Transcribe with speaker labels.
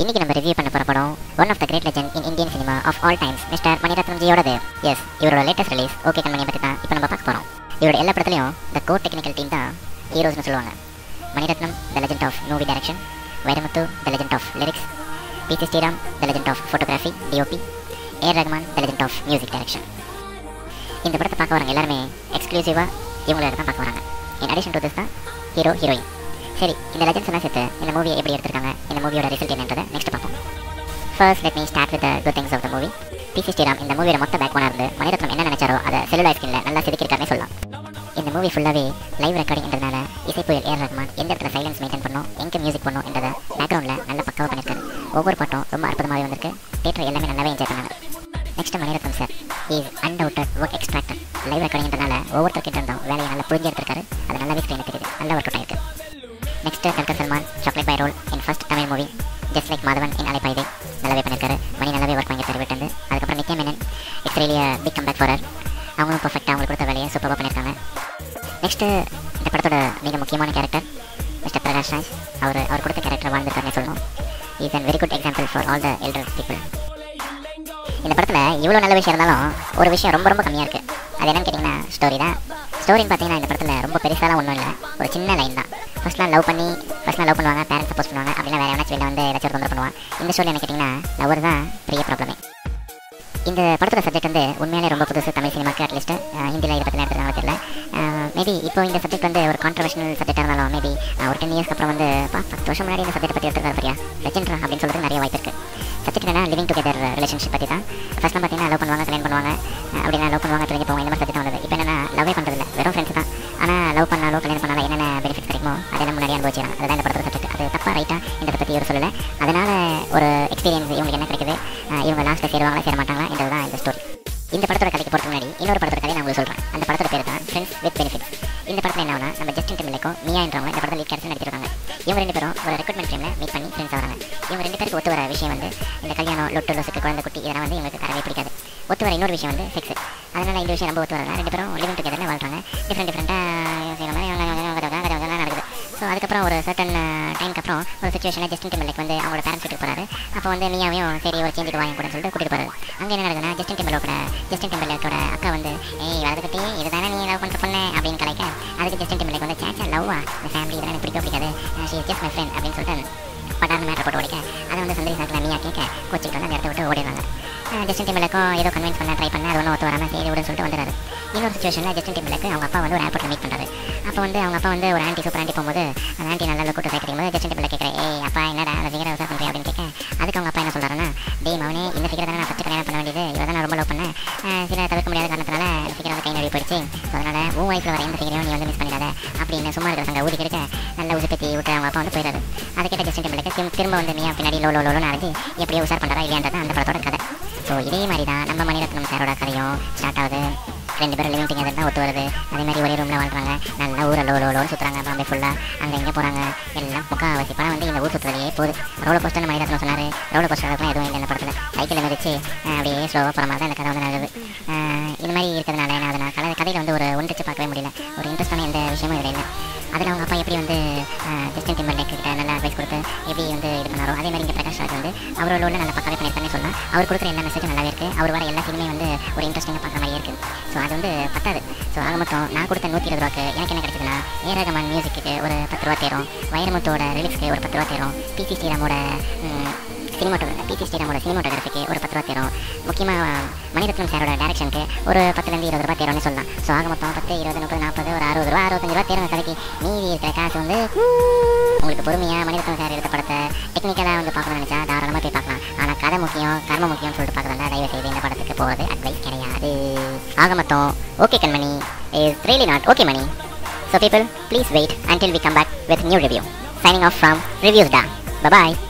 Speaker 1: இன்னைக்கு நம்ம ரிவ்யூ பண்ண போற படம் one of the great legend in Indian cinema of all times mister Mani Ratnam ஜியோடது எஸ் இவரோட லேட்டஸ்ட் ரிலீஸ் ஓகே கண்மணியை பற்றி தான் இப்போ நம்ம பார்க்க போகிறோம் இவரோட எல்லா படத்துலையும் த கோர் டெக்னிக்கல் டீம் தான் ஹீரோஸ்னு சொல்லுவாங்க Mani Ratnam the legend of movie direction Vairamuthu the legend of lyrics PC Sreeram the legend of photography DOP AR Rahman the legend of music direction இந்த படத்தை பார்க்க வரவங்க எல்லாருமே எக்ஸ்க்ளூசிவாக இவங்கள தான் பார்க்க வராங்க இன் அடிஷன் டு திஸ் தான் ஹீரோ ஹீரோயின் சரி இந்த லெஜன்ஸ் எல்லாம் சேர்த்து இந்த மூவியை எப்படி எடுத்திருக்காங்க இந்த மூவியோட ரிசல்ட் என்னன்றதை நெக்ஸ்ட் பார்ப்போம் first let me start with good things of the movie PC Sreeram இந்த மூவியோட மொத்த பேக் இருந்து மணிரத்னம் என்ன நினைச்சாரோ அதை செல்லுலார் ஸ்கின்ல நல்லா செதுக்கிருக்காருனே சொல்லலாம் இந்த மூவி ஃபுல்லாகவே லைவ் ரெக்கார்டிங்ன்றதுனால இசை புயல் ஏர் ரஹ்மான் எந்த இடத்துல சைலன்ஸ் மெயின்டைன் பண்ணும் எங்கே மியூசிக் பண்ணும் என்றதை பேக்ரவுண்டில் நல்ல பக்காவாக பண்ணியிருக்காரு ஒவ்வொரு பாட்டும் ரொம்ப அற்புதமாகவே வந்திருக்கு தேட்டர் எல்லாமே நல்லாவே என்ஜாய் பண்ணாங்க next Mani Ratnam sir is undoubted work extractor live ரெக்கார்டிங்ன்றனால ஒவ்வொருத்தர்கிட்ட இருந்தும் வேலையை நல்லா புரிஞ்சு எடுத்திருக்காரு அது நல்லாவே ஸ்க்ரீனில் தெரியுது நல்ல ஒர்க் அவுட் ஆயிருக்கு next Dulquer Salmaan chocolate boy role in first Tamil movie just like Madhavan in Alaipayuthey நல்லாவே பண்ணியிருக்காரு மணி நல்லாவே ஒர்க் பண்ணியிருக்காரு விட்டு அதுக்கப்புறம் Nithya Menen it's really big come back for அவங்களும் பர்ஃபெக்டாக அவங்களுக்கு கொடுத்த வேலையை சூப்பராக பண்ணியிருக்காங்க நெக்ஸ்ட்டு இந்த படத்தோட மிக முக்கியமான கேரக்டர் மிஸ்டர் பிரகாஷ் ராஜ் அவர் அவர் கொடுத்த கேரக்டர் வாழ்ந்துருக்காருன்னு சொல்லணும் is an very good example for all the elder people இந்த படத்தில் இவ்வளோ நல்ல விஷயம் இருந்தாலும் ஒரு விஷயம் ரொம்ப ரொம்ப கம்மியாக இருக்குது அது என்னன்னு கேட்டிங்கன்னா ஸ்டோரி தான் ஸ்டோரின்னு பார்த்தீங்கன்னா இந்த படத்தில் ரொம்ப பெருசாலாம் ஒன்றும் இல்லை ஒரு சின்ன லைன் தான் ஃபர்ஸ்ட்லாம் லவ் பண்ணி ஃபர்ஸ்ட்லாம் லவ் பண்ணுவாங்க பேரண்ட்ஸ் சப்போஸ் பண்ணுவாங்க அப்படின்னா வேறு எவனாச்சும் வெளில வந்து ஏதாச்சும் ஒரு தொந்தரவு பண்ணுவான் இந்த ஸ்டோரி என்ன கேட்டிங்கன்னா லவர் தான் பெரிய ப்ராப்ளமே இந்த படத்தோட சப்ஜெக்ட் வந்து உண்மையிலே ரொம்ப புதுசு தமிழ் சினிமாக்கு அட்லீஸ்ட் ஹிந்தியில் இதை பற்றி எடுத்துருக்காங்க தெரியல மேபி இப்போ இந்த சப்ஜெக்ட் வந்து ஒரு கான்ட்ரவர்ஷனல் சப்ஜெக்டாக இருந்தாலும் மேபி ஒரு டென் இயர்ஸ்க்கு அப்புறம் வந்து பா பத்து வருஷம் முன்னாடி இந்த சப்ஜெக்ட் பற்றி எடுத்துருக்காரு சரியா லெஜெண்ட்ரா அப்படின்னு சொல்லிட்டு நிறைய வாய்ப்பு இருக்குது சப்ஜெக்ட் என்னன்னா லிவிங் டுகெதர் ரிலேஷன்ஷிப் பற்றி தான் ஃபஸ்ட்லாம் பார்த்தீங்கன்னா லவ் பண்ணுவாங்க கல்யாணம் பண்ணுவாங்க அப்படின்னா லவ் பண்ணுவாங்க தெரிஞ்சு போவாங்க இந்த மாதிரி சப்ஜெக்ட் வந்தது இப்போ என்னன்னா லவ்வே பண்ணுறதில்ல வெறும் ஃப்ரெண்ட்ஸ் தான் ஆனால் லவ் பண்ணாலோ கல்யாணம் பண்ணாலும் என்னென்ன பெனிஃபிட் கிடைக்குமோ அதெல்லாம் முன்னாடி அனுபவிச்சிடலாம் அதுதான் இந்த படத்தோட சப்ஜெக்ட் அது தப்பாக ரைட்டாக இந்த பற்றி ஒரு சொல்லலை அதனால் ஒரு எக்ஸ்பீரியன்ஸ் இவங்களுக்கு என்ன கிடைக்குது இவங்க லாஸ்ட்டில் சேருவாங்களா சேர மாட்டாங்களா என்றது தான் இந்த ஸ்டோரி இந்த படத்தோட கதைக்கு போகிறதுக்கு முன்னாடி இன்னொரு படத்தோட கதை நான் உங்களுக்கு சொல்கிறேன் அந்த படத்தோட பேர் தான் ஃப்ரெண்ட்ஸ் வித் பெனிஃபிட்ஸ் இந்த படத்தில் என்ன நம்ம ஜஸ்டின் டெம்பிளுக்கும் மியான்றவங்க இந்த படத்தில் லீட் கேரக்டர் நடிச்சிருக்காங்க இவங்க ரெண்டு பேரும் ஒரு ரெக்ரூட்மெண்ட் டைமில் மீட் பண்ணி ஃப்ரெண்ட்ஸ் ஆகிறாங்க இவங்க ரெண்டு பேருக்கு ஒத்து வர விஷயம் வந்து இந்த கல்யாணம் லொட்டு லொசுக்கு குழந்தை குட்டி இதெல்லாம் வந்து இவங்களுக்கு தரவே பிடிக்காது ஒத்து வர இன்னொரு விஷயம் வந்து செக்ஸ் அதனால் இந்த விஷயம் ரொம்ப ஒத்து வரல ரெண்டு பேரும் லிவிங் டுகெதர்னு வாழ்றாங்க டிஃப்ரெண்ட் டிஃப்ரெண்ட்டாக செய்கிற மாதிரி நடக்குது ஸோ அதுக்கப்புறம் ஒரு சர்டன் டைமுக்கு அப்புறம் ஒரு சுச்சுவேஷனில் ஜஸ்டின் டெம்பிளுக்கு வந்து அவங்களோட பேரண்ட்ஸ் வீட்டுக்கு போகிறாரு அப்போ வந்து மியாவையும் சரி ஒரு சேஞ்சுக்கு வாங்கி கூட சொல்லிட்டு கூட்டிட்டு போகிறாரு அங்கே என்ன நடக்குதுன்னா ஜஸ்டின் டெம்பிளோட ஜஸ்டின் டெம்பிளோட அக்கா வந்து ஏய் வளர்த்துக்கிட்டே இதுதானே நீ லவ் பண்ணுற பொண்ணு அப்படின்னு கலைக்க அதுக்கு ஜஸ்டின் டெம்பிளுக்கு வந்து சேச்சா லவ்வா இந்த ஃபேமிலி இதெல்லாம் எனக்கு பிடிக்க பிடிக்காது ஷி ஜஸ்ட் மை ஃப்ரெண்ட் அப்படின்னு சொல்லிட்டு பட்டான மேட்டர் போட்டு உடைக்க அதை வந்து சந்தேக சாக்கில் மியா கேட்க கோச்சிட்டு வந்து அந்த இடத்த விட்டு ஓடிடுவாங்க ஜஸ்டின் டெம்பிளுக்கும் ஏதோ கன்வின்ஸ் பண்ண ட்ரை பண்ண அது ஒன்றும் ஒத்து வராமல் சரி விடுன்னு சொல்லிட்டு வந்துடுறாரு இன்னொரு சுச்சுவேஷனில் ஜஸ்டின் டெம்பிளுக்கு அவங்க அப்பா வந்து ஒரு ஏர்போர்ட்டில் மீட் பண்ணுறாரு அப்போ வந்து அவங்க அப்பா வந்து ஒரு ஆண்டி சூப்பர் ஆண்டி போகும்போது அந்த ஆண்டி நல்லா கூட்டு சைட் போது ஜஸ்டின் டெம்பிள் கேட்குறேன் ஏய் அப்பா என்னடா அந்த ஃபிகரை உசார் பண்ணுறேன் அப்படின்னு கேட்க அதுக்கு அவங்க அப்பா என்ன சொல்கிறாருன்னா டேய் மவனே இந்த ஃபிகரை தானே நான் ஃபஸ்ட்டு கல்யாணம் பண்ண வேண்டியது இவரை தான் நான் ரொம்ப லவ் பண்ணேன் சில தவிர்க்க முடியாத காரணத்தினால இந்த ஃபிகரை வந்து கை நழுவி போயிடுச்சு ஸோ அதனால் உன் வயசில் வர எந்த ஃபிகரையும் நீ வந்து மிஸ் பண்ணிடாத அப்படின்னு சும்மா இருக்கிற சங்க ஊதி கிடைக்க நல்ல உசு பற்றி விட்டு அவங்க அப்பா வந்து போயிடாரு அதை கேட்ட ஜஸ்டின் டெம்பிளுக்கு திரும்ப வந்து மியா பின்னாடி லோ லோ லோன்னு அரைஞ்சி எப்படியோ உசார் பண்ணுறா இல்லையான்றது அந்த படத்தோட கதை ஸோ இதே மாதிரி தான் நம்ம மணிரத்னம் சாரோட கதையும் ஸ்டார்ட் ஆகுது ரெண்டு பேரும் லிவிங் டுகெதர் தான் ஒத்து வருது அதே மாதிரி ஒரே ரூமில் வாழ்றாங்க நல்லா ஊரை லோ லோ லோன்னு சுற்றுறாங்க பாம்பே ஃபுல்லாக அங்கே இங்கே போகிறாங்க எல்லாம் முக்கால்வாசி படம் வந்து இந்த ஊர் சுற்றுறதுலேயே போகுது ரோல போஸ்டர் மணிரத்னம் சொன்னார் ரோல போஸ்டர் எதுவும் இல்லை இந்த படத்தில் சைக்கிளில் மிதிச்சு அப்படியே ஸ்லோவாக போகிற மாதிரி தான் இந்த கதை வந்து நடக்குது இது மாதிரி இருக்கிறதுனால என்ன அதனால் கதை கதையில் வந்து ஒரு ஒன்றிச்சு பார்க்கவே முடியல ஒரு இன்ட்ரெஸ்டான எந்த விஷயமும் இதில் இல்லை அதில் அவங்க அப்பா எப்படி வந்து ஜஸ்டின் டிம்பர்லேக் கிட்ட நல்லா அட்வைஸ் கொடுத்து எப்படி வந்து இது பண்ணாரோ அதே மாதிரி இங்கே பிரகாஷ் ராஜ் வந்து அவரோட உள்ள நல்லா பக்கவே பண்ணியிருக்காருன்னு சொல்லலாம் அவர் கொடுக்குற எல்லா மெசேஜும் நல்லாவே இருக்குது அவர் வர எல்லா சீனுமே வந்து ஒரு இன்ட்ரெஸ்டிங்காக பார்க்குற மாதிரியே இருக்குது ஸோ அது வந்து பத்தாது ஸோ ஆக மொத்தம் நான் கொடுத்த நூற்றி இருபது ரூபாக்கு எனக்கு என்ன கிடைச்சதுன்னா ஏ ரகமான் மியூசிக்கு ஒரு பத்து ரூபா தேரும் வைரமுத்தோட ரிலிக்ஸ்க்கு ஒரு பத்து ரூபா தேரும் பிசி ஸ்ரீராமோட சினிமாட்டோ பிசி ஸ்ரீராமோட சினிமாட்டோகிராஃபிக்கு ஒரு பத்து ரூபா தேரும் முக்கியமாக மணிரத்னம் சாரோட டேரக்ஷனுக்கு ஒரு பத்துலேருந்து இருபது ரூபா தேரும்னு சொல்லலாம் ஸோ ஆக மொத்தம் பத்து இருபது முப்பது நாற்பது ஒரு அறுபது ரூபா அறுபத்தஞ்சு ரூபா தேரும் கதைக்கு மீதி இருக்கிற காசு வந்து உங்களுக்கு பொறுமையாக மணிரத்னம் சார் எடுத்த படத்தை டெக்னிக்கலாக வந்து பார்க்கணும்னு நினச்சா தாராளமாக போய் பார்க்கலாம் ஆனால் கதை முக்கியம் கர்ம முக்கியம்னு சொல்லிட்டு பார்க்குறதா தயவு செய்து இந்த படத்துக்கு போகிறது அட்வைஸ் கிடையாது ஆக மொத்தம் okay Kanmani is really not okay Mani so people please wait until we come back with new review signing off from reviews da bye bye